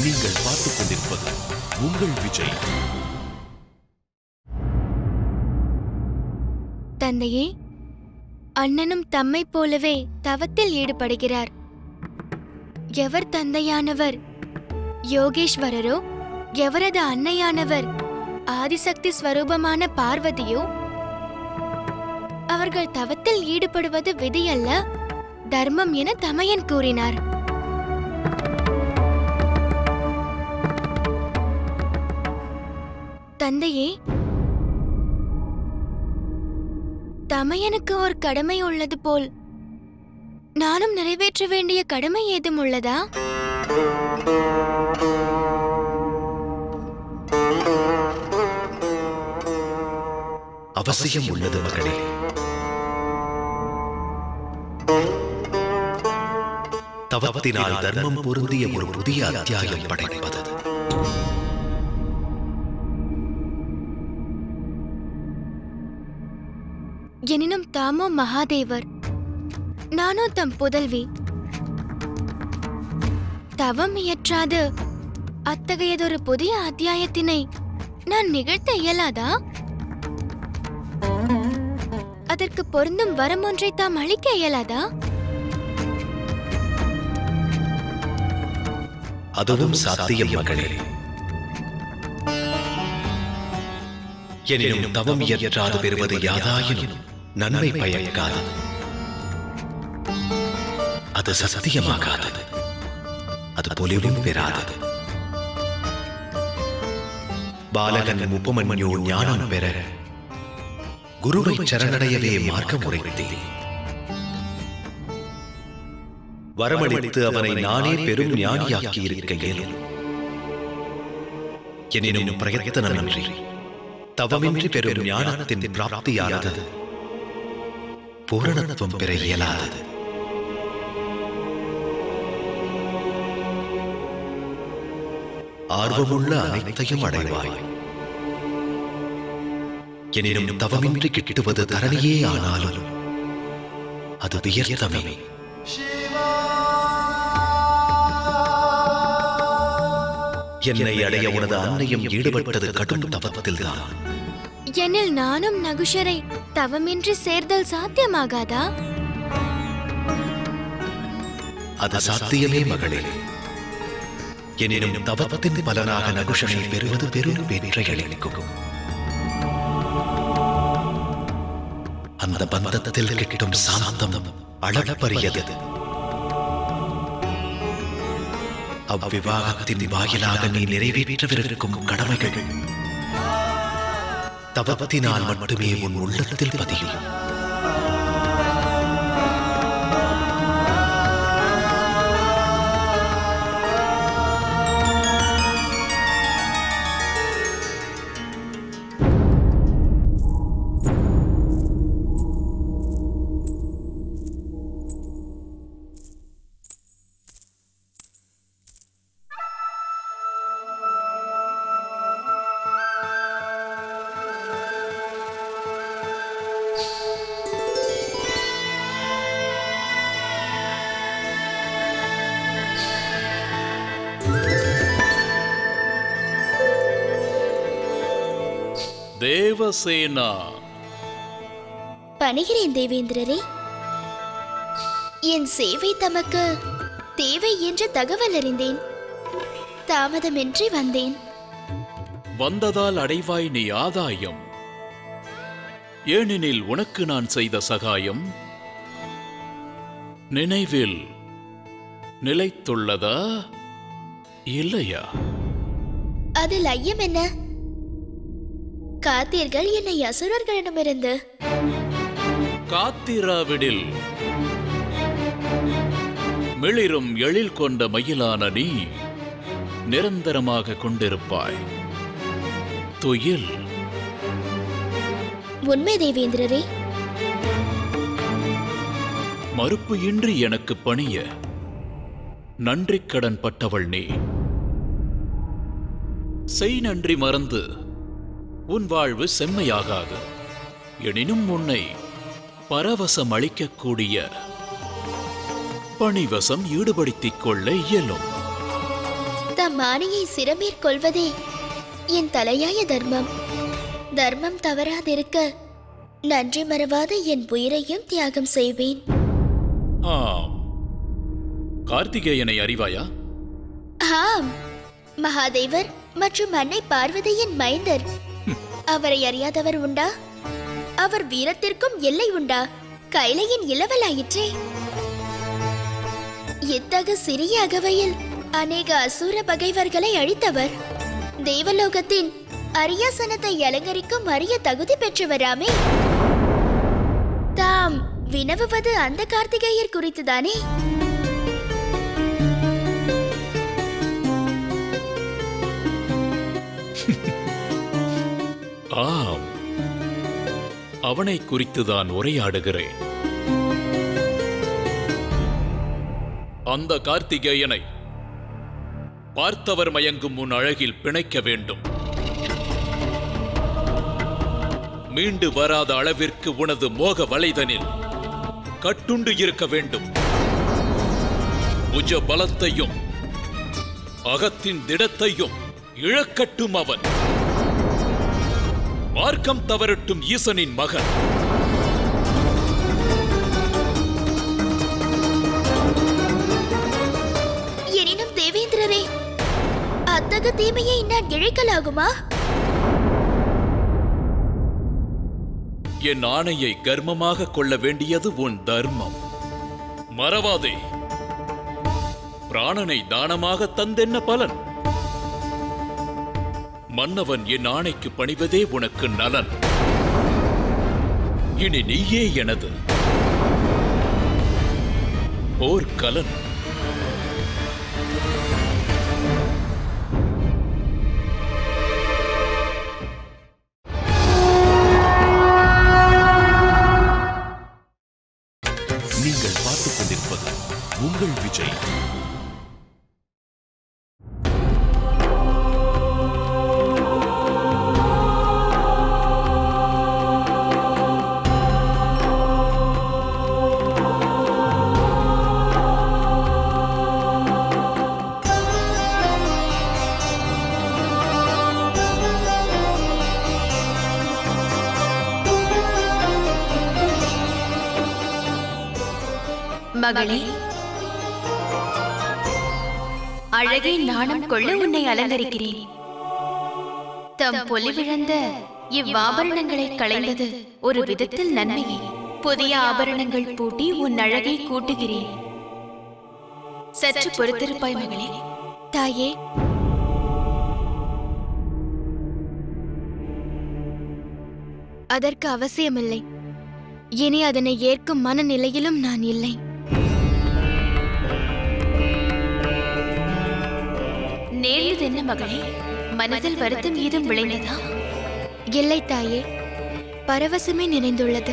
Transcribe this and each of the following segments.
நீங்கள் பார்த்துக் கொண்டிருப்பது உங்கள் விஜய் தந்தையே அண்ணனும் தம்மை போலவே தவத்தில் ஈடுபடுகிறார் எவர் தந்தையானவர் யோகேஸ்வரரோ எவரது அன்னையானவர் ஆதிசக்தி ஸ்வரூபமான பார்வதியோ அவர்கள் தவத்தில் ஈடுபடுவது விதியல்ல தர்மம் என தமையன் கூறினார் தந்தையே தமையனுக்கு ஒரு கடமை உள்ளது போல் நானும் நிறைவேற்ற வேண்டிய கடமை ஏதும் உள்ளதா அவசியம் உள்ளது மகளே தவத்தினால் தர்மம் பொருந்திய ஒரு புதிய அத்தியாயம் படைப்பது எனினும் தாமோ மகாதேவர் நானோ தம் புதல்வி தவம் இயற்றாது அத்தகையதொரு புதிய அத்தியாயத்தினை நான் நிகழ்த்த இயலாதா அதற்கு பொருந்தும் வரம் ஒன்றை தாம் அளிக்க இயலாதா அதுவும் சாத்தியம் மகளே எனினும் தவம் இயற்றாது பெறுவது யாதாயினும் நன்மை பயக்காது அது சத்தியமாகாதது அது பொலிவும் பெறாதது பாலகன் உபமன்யோ ஞானம் பெற குருவை சரணடையவே மார்க்கம் உரைத்தேன் வரமளித்து அவனை நானே பெரும் ஞானியாக்கி இருக்க இயலும் எனினும் பிரயத்தனமின்றி தவமின்றி பெறும் ஞானத்தின் பிராப்தியானது பூரணத்துவம் பெற இயலாதது ஆர்வமுள்ள அனைத்தையும் அடைவாய் எனினும் தவமின்றி கிட்டுவது தரணியே ஆனாலும் அது வியர்த்தமே என்னை அடைய உனது அன்னையும் ஈடுபட்டது கடும் தவத்தில்தான் எனில் நானும் நகுஷரை தவமின்றி சேர்தல் சாத்தியமாகாதா அது சாத்தியமே மகளே எனினும் தவத்தின் பலனாக நகுஷனை பெறுவது பெரும் வெற்றி அளிக்கும் அந்த பந்தத்தில் கிட்டும் சாந்தம் அளப்பரியது அவ்விவாகத்தின் வாயிலாக நீ நிறைவேற்றவிருக்கும் கடமைகள் தவத்தினால் மட்டுமே உன் உள்ளத்தில் பதியும் தேவசேனா பணிகிறேன் தேவேந்திரரே என் சேவை தமக்கு தேவை என்ற தகவல் அறிந்தேன் தாமதமின்றி வந்தேன் வந்ததால் அடைவாய் நீ ஆதாயம் ஏனெனில் உனக்கு நான் செய்த சகாயம் நினைவில் நிலைத்துள்ளதா இல்லையா அதில் ஐயம் என்ன காத்தீர்கள் என்னை அசுரர்களிடமிருந்து காத்திராவிடில் மிளிரும் எழில் கொண்ட மயிலான நீ நிரந்தரமாக கொண்டிருப்பாய் துயில் உண்மை தேவேந்திரரே மறுப்பு இன்றி எனக்கு பணிய நன்றிக் கடன் பட்டவள் நீ செய் நன்றி மறந்து உன் வாழ்வு செம்மையாகாது எனினும் உன்னை பரவசம் அளிக்கக்கூடிய பணிவசம் ஈடுபடுத்திக் கொள்ள இயலும் தம் ஆணையை சிறமேற்கொள்வதே என் தலையாய தர்மம் தர்மம் தவறாதிருக்க நன்றி மறவாத என் உயிரையும் தியாகம் செய்வேன் ஆம் கார்த்திகேயனை அறிவாயா ஆம் மகாதேவர் மற்றும் அன்னை பார்வதியின் மைந்தர் அவரை அறியாதவர் உண்டா அவர் வீரத்திற்கும் எல்லை உண்டா கைலையின் இளவலாயிற்றே இத்தகு சிறிய அகவையில் அநேக அசுர பகைவர்களை அழித்தவர் தேவலோகத்தின் அரியாசனத்தை அலங்கரிக்கும் அரிய தகுதி பெற்றவராமே தாம் வினவுவது அந்த கார்த்திகேயர் குறித்துதானே ஆம் அவனை குறித்துதான் உரையாடுகிறேன் அந்த கார்த்திகேயனை பார்த்தவர் மயங்கும் உன் அழகில் பிணைக்க வேண்டும் மீண்டு வராத அளவிற்கு உனது மோக வலைதனில் கட்டுண்டு இருக்க வேண்டும் உஜ பலத்தையும் அகத்தின் திடத்தையும் இழக்கட்டும் அவன் மார்க்கம் தவறட்டும் ஈசனின் மகன் எனினும் தேவேந்திரரே அத்தகு தீமையை நான் இழைக்கலாகுமா என் ஆணையை கர்மமாக கொள்ள வேண்டியது உன் தர்மம் மறவாதே பிராணனை தானமாக தந்தென்ன பலன் மன்னவன் என் ஆணைக்கு பணிவதே உனக்கு நலன் இனி நீயே எனது போர்க்கலன் நீங்கள் பார்த்துக் கொண்டிருப்பது உங்கள் விஜய் மகளே அழகை நாணம் கொள்ள உன்னை அலங்கரிக்கிறேன் தம் பொலிவிழந்த இவ்வாபரணங்களை களைந்தது ஒரு விதத்தில் நன்மையே புதிய ஆபரணங்கள் பூட்டி உன் அழகை கூட்டுகிறேன் சற்று பொறுத்திருப்பாய் மகளே தாயே அதற்கு அவசியமில்லை இனி அதனை ஏற்கும் மனநிலையிலும் நான் இல்லை நேர்ந்தது என்ன மகளே மனதில் வருத்தம் ஏதும் விளைந்ததா இல்லை தாயே பரவசமே நிறைந்துள்ளது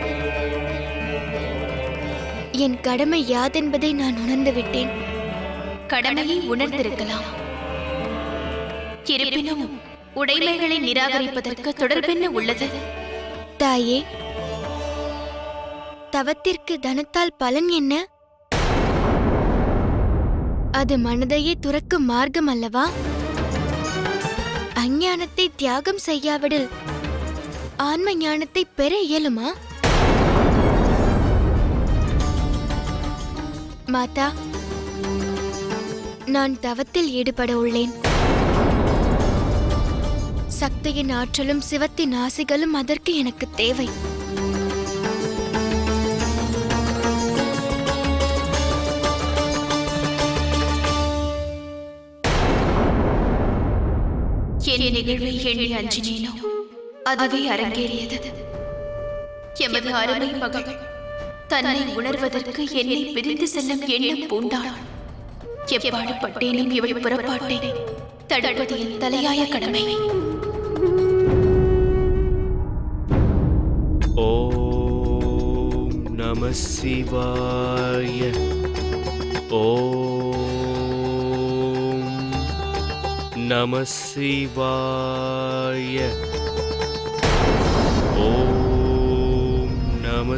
என் கடமை யாதென்பதை நான் உணர்ந்து விட்டேன் கடமையை உணர்ந்திருக்கலாம் இருப்பினும் உடைமைகளை நிராகரிப்பதற்கு தொடர்பென்ன உள்ளது தாயே தவத்திற்கு தனத்தால் பலன் என்ன அது மனதையே துறக்கும் மார்க்கம் அல்லவா அஞ்ஞானத்தை தியாகம் செய்யாவிடில் ஆன்ம ஞானத்தை பெற இயலுமா மாதா நான் தவத்தில் ஈடுபட உள்ளேன் சக்தியின் ஆற்றலும் சிவத்தின் ஆசைகளும் அதற்கு எனக்கு தேவை என் நிகழ்வை எண்ணி அஞ்சினேனோ அதுவே அரங்கேறியது எமது அருமை மகள் தன்னை உணர்வதற்கு என்னை பிரிந்து செல்லும் எண்ணம் பூண்டாள் எப்பாடு பட்டேனும் இவள் புறப்பாட்டை தடுப்பது என் தலையாய கடமை ஓம் நம சிவாய ஓம் நம சிவாய ஓம் நம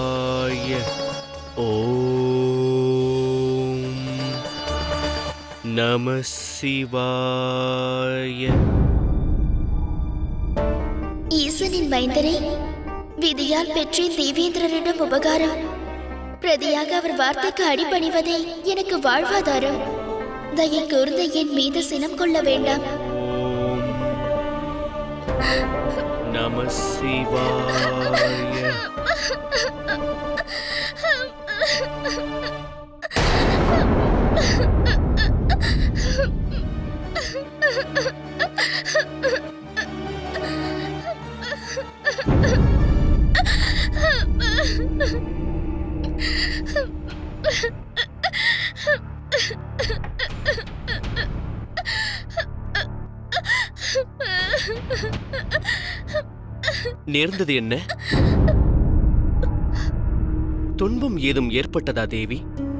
சிவாய ஓம் நம சிவாய ஈசனின் மைந்தரே விதியால் பெற்றேன் தேவேந்திரரிடம் உபகாரம் பிரதியாக அவர் வார்த்தைக்கு அடிபணிவதே எனக்கு வாழ்வாதாரம் தயை கூர்ந்த என் மீது சினம் கொள்ள வேண்டாம் நம சிவாய நேர்ந்தது என்ன துன்பம் ஏதும் ஏற்பட்டதா தேவி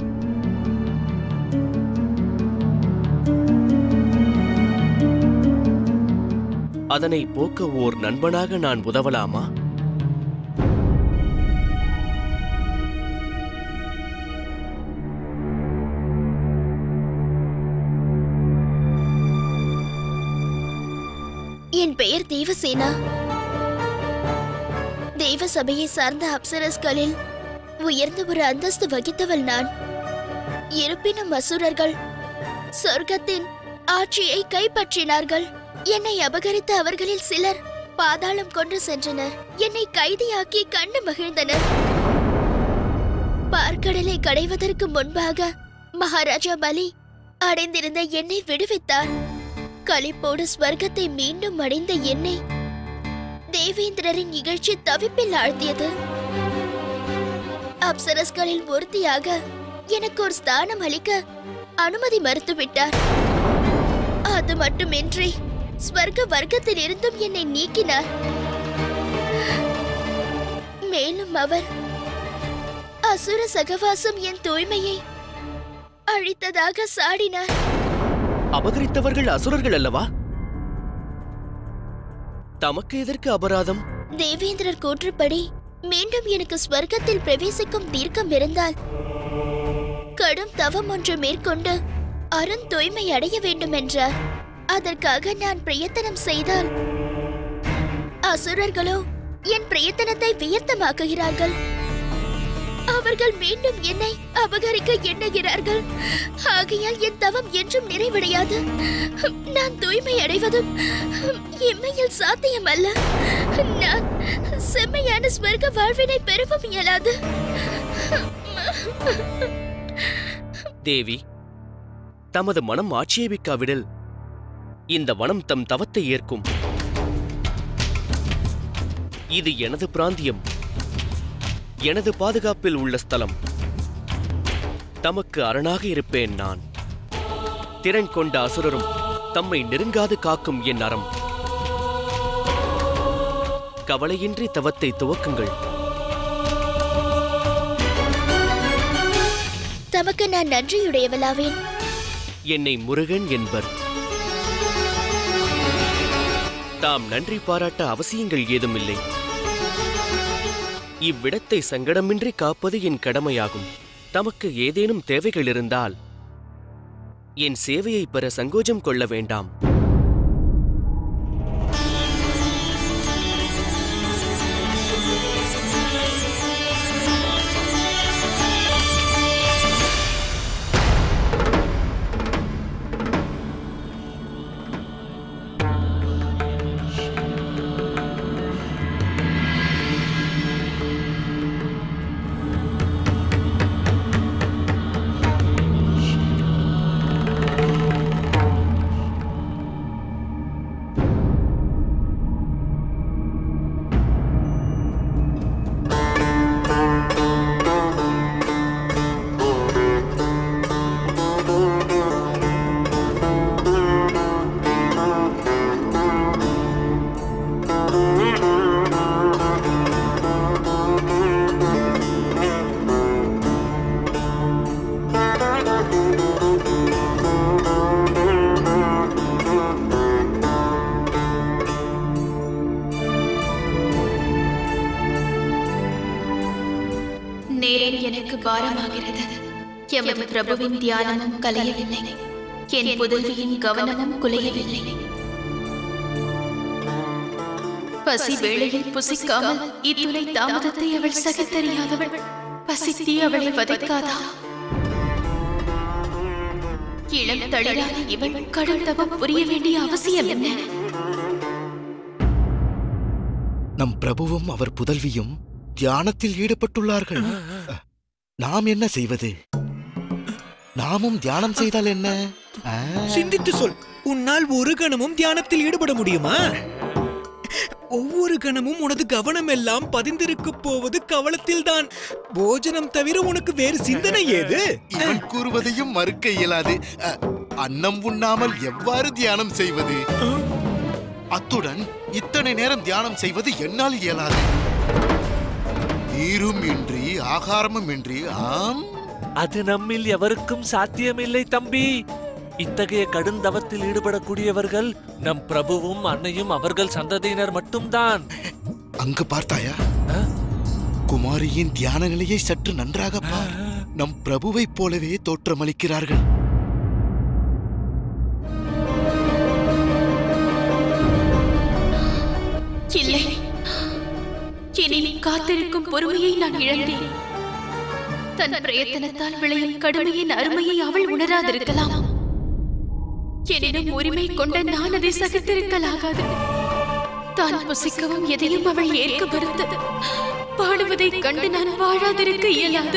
அதனை போக்க ஓர் நண்பனாக நான் உதவலாமா என் பெயர் தேவசேனா தேவ சபையை சார்ந்த அப்சரஸ்களில் உயர்ந்த ஒரு அந்தஸ்து வகித்தவள் நான் இருப்பினும் அசுரர்கள் சொர்க்கத்தின் ஆட்சியை கைப்பற்றினார்கள் என்னை அபகரித்த அவர்களில் சிலர் பாதாளம் கொண்டு சென்றனர் என்னை கைதியாக்கி கண்டு மகிழ்ந்தனர் பார்க்கடலை கடைவதற்கு முன்பாக மகாராஜா பலி அடைந்திருந்த என்னை விடுவித்தார் களிப்போடு ஸ்வர்க்கத்தை மீண்டும் அடைந்த என்னை தேவேந்திரரின் இகழ்ச்சி தவிப்பில் ஆழ்த்தியது அப்சரஸ்களில் ஒருத்தியாக எனக்கு ஒரு ஸ்தானம் அளிக்க அனுமதி மறுத்துவிட்டார் அது மட்டுமின்றி ஸ்வர்க்க வர்க்கத்தில் இருந்தும் என்னை நீக்கினார் மேலும் அவர் அசுர சகவாசம் என் தூய்மையை அழித்ததாக சாடினார் அபகரித்தவர்கள் அசுரர்கள் அல்லவா தமக்கு எதற்கு அபராதம் தேவேந்திரர் கூற்றுப்படி மீண்டும் எனக்கு ஸ்வர்க்கத்தில் பிரவேசிக்கும் தீர்க்கம் இருந்தால் கடும் தவம் ஒன்று மேற்கொண்டு அருண் தூய்மை அடைய வேண்டும் என்றார் அதற்காக நான் பிரயத்தனம் செய்தால் அசுரர்களோ என் பிரயத்தனத்தை வியர்த்தமாக்குகிறார்கள் அவர்கள் மீண்டும் என்னை அபகரிக்க எண்ணுகிறார்கள் ஆகையால் என் தவம் என்றும் நிறைவடையாது நான் தூய்மை அடைவதும் இம்மையில் சாத்தியம் அல்ல நான் செம்மையான ஸ்வர்க்க வாழ்வினை பெறவும் இயலாது தேவி தமது மனம் ஆட்சேபிக்காவிடில் இந்த வனம் தம் தவத்தை ஏற்கும் இது எனது பிராந்தியம் எனது பாதுகாப்பில் உள்ள ஸ்தலம் தமக்கு அரணாக இருப்பேன் நான் திறன் கொண்ட அசுரரும் தம்மை நெருங்காது காக்கும் என் அறம் கவலையின்றி தவத்தை துவக்குங்கள் தமக்கு நான் நன்றியுடையவளாவேன் என்னை முருகன் என்பர் தாம் நன்றி பாராட்ட அவசியங்கள் ஏதுமில்லை இவ்விடத்தை சங்கடமின்றி காப்பது என் கடமையாகும் தமக்கு ஏதேனும் தேவைகள் இருந்தால் என் சேவையை பெற சங்கோஜம் கொள்ள வேண்டாம் நேரம் எனக்கு பாரமாகிறது எமது பிரபுவின் தியானமும் கலையவில்லை என் புதல்வியின் கவனமும் குலையவில்லை பசி வேளையில் புசிக்காமல் இத்துணை தாமதத்தை அவள் சகித்தறியாதவள் பசித்தி அவளை வதைக்காதா இளம் தளிரான இவள் கடும் தவம் புரிய வேண்டிய அவசியம் என்ன நம் பிரபுவும் அவர் புதல்வியும் தியானத்தில் ஈடுபட்டுள்ளார்கள் நாம் என்ன செய்வது நாமும் தியானம் செய்தால் என்ன ஆ, சிந்தித்து சொல் உன்னால் ஒரு கணமும் தியானத்தில் ஈடுபட முடியுமா ஒவ்வொரு கணமும் உனது கவனம் எல்லாம் பதிந்திருக்க போவது கவலத்தில்தான் போஜனம் தவிர உனக்கு வேறு சிந்தனை ஏது இவன் கூறுவதையும் மறுக்க இயலாது அ, அன்னம் உண்ணாமல் எவ்வாறு தியானம் செய்வது அத்துடன் இத்தனை நேரம் தியானம் செய்வது என்னால் இயலாது நீரும் இன்றி ஆகாரமும் இன்றி ஆம் அது நம்மில் எவருக்கும் சாத்தியமில்லை தம்பி இத்தகைய கடுந்தவத்தில் ஈடுபடக்கூடியவர்கள் நம் பிரபுவும் அன்னையும் அவர்கள் சந்ததியினர் மட்டும்தான் அங்கு பார்த்தாயா குமாரியின் தியான நிலையை சற்று நன்றாக பார் நம் பிரபுவைப் போலவே தோற்றமளிக்கிறார்கள் இல்லை இனி காத்திருக்கும் பொறுமையை நான் இழந்தேன் தன் பிரயத்தனத்தால் விளையும் கடுமையின் அருமையை அவள் உணராதிருக்கலாம் எனினும் உரிமை கொண்ட நான் அதை சகித்திருக்கலாகாது தான் புசிக்கவும் எதையும் அவள் ஏற்க மறுத்தது பாடுவதைக் கண்டு நான் வாழாதிருக்க இயலாது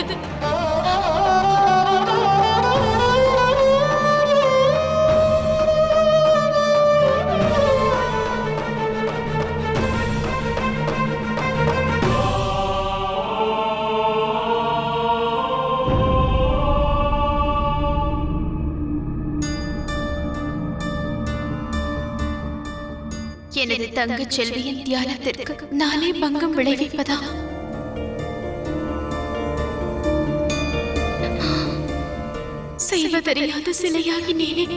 எனது தங்கச் செல்வியின் தியானத்திற்கு நானே பங்கம் விளைவிப்பதா செய்வதறியாத சிலையாகினேனே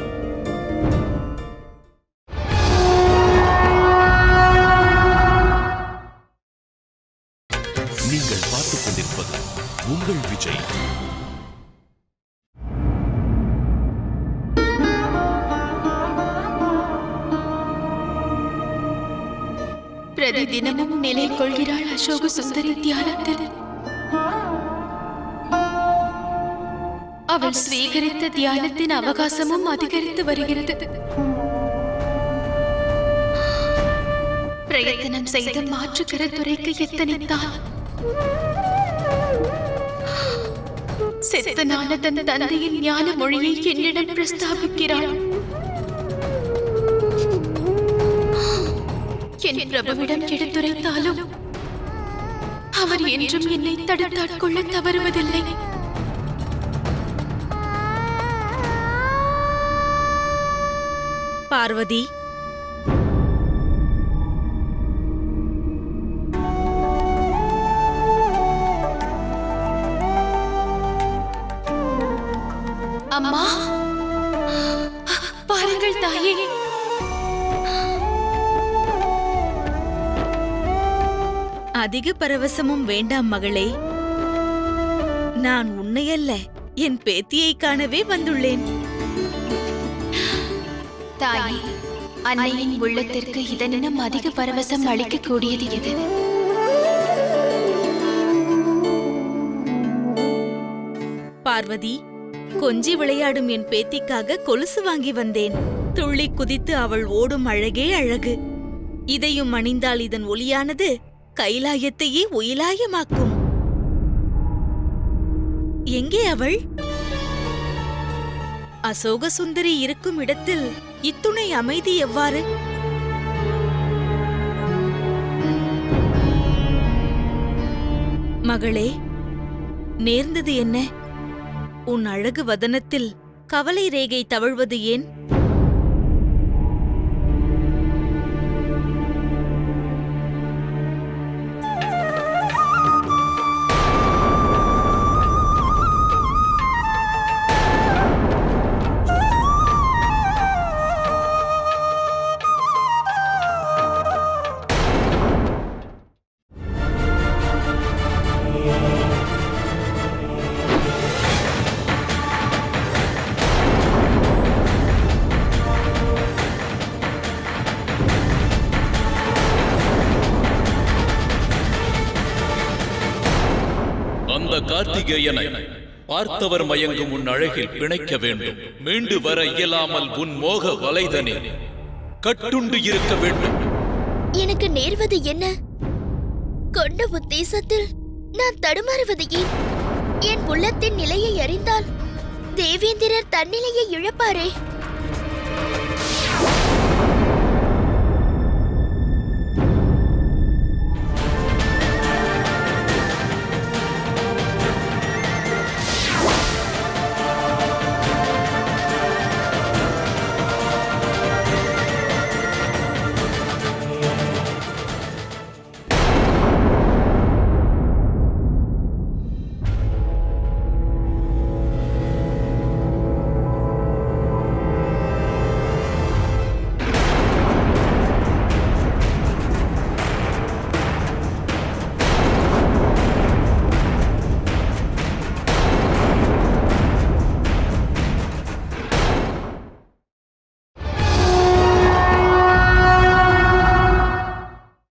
நீங்கள் பார்த்துக் கொண்டிருப்பது உங்கள் விஜய் பிரதி தினமும் நிலை கொள்கிறாள் அசோக சுந்தரி தியானத்தில் அவள் ஸ்வீகரித்த தியானத்தின் அவகாசமும் அதிகரித்து வருகிறது பிரயத்தனம் செய்து மாற்று கருத்துரைக்கு எத்தனைத்தான் செத்தனான தன் தந்தையின் ஞான மொழியை என்னிடம் பிரஸ்தாபிக்கிறாள் என் பிரபுவிடம் எடுத்துரைத்தாலும் அவர் என்றும் என்னை தடுத்தாட்கொள்ள தவறுவதில்லை பார்வதி அம்மா பாருங்கள் தாயே அதிக பரவசமும் வேண்டாம் மகளே நான் உன்னையல்ல என் பேத்தியை காணவே வந்துள்ளேன் தாயே அன்னையின் உள்ளத்திற்கு இதனினும் அதிக பரவசம் அளிக்கக்கூடியது எது பார்வதி கொஞ்சி விளையாடும் என் பேத்திக்காக கொலுசு வாங்கி வந்தேன் துள்ளி குதித்து அவள் ஓடும் அழகே அழகு இதையும் அணிந்தால் இதன் ஒளியானது கைலாயத்தையே ஒயிலாயமாக்கும் எங்கே அவள் அசோக சுந்தரி இருக்கும் இடத்தில் இத்துணை அமைதி எவ்வாறு மகளே நேர்ந்தது என்ன உன் அழகு வதனத்தில் கவலை ரேகை தவழ்வது ஏன் கார்த்திகேயனை பார்த்தவர் மயங்கும் உன் அழகில் பிணைக்க வேண்டும் மீண்டு வர இயலாமல் உன் மோக வலைதனில் கட்டுண்டு இருக்க வேண்டும் எனக்கு நேர்வது என்ன கொண்ட உத்தேசத்தில் நான் தடுமாறுவது ஏன் என் உள்ளத்தின் நிலையை அறிந்தால் தேவேந்திரர் தன்னிலையை இழப்பாரே